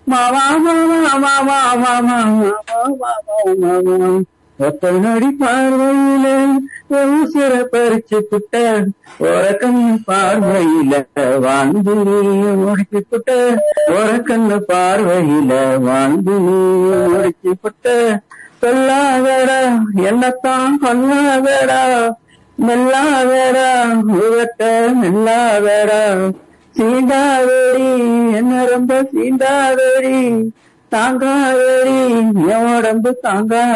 மாமா மாமா மாமா மாமா மாமா மாமா ஒத்த நடி பார்வையில உசுர பறிச்சு புட்ட உறக்கம் பார்வையில வாழ்ந்து முடிச்சு புட்ட உறக்கண்ணு பார்வையில வாழ்ந்து முடிச்சு புட்ட சொல்லாதடா என்னத்தான் சொல்லாதடா மெல்லாதடா உரட்ட மெல்லாதடா சீண்டாதடி என்ன ரொம்ப சீண்டாதடி தாங்காதடி என் உடம்பு தாங்கா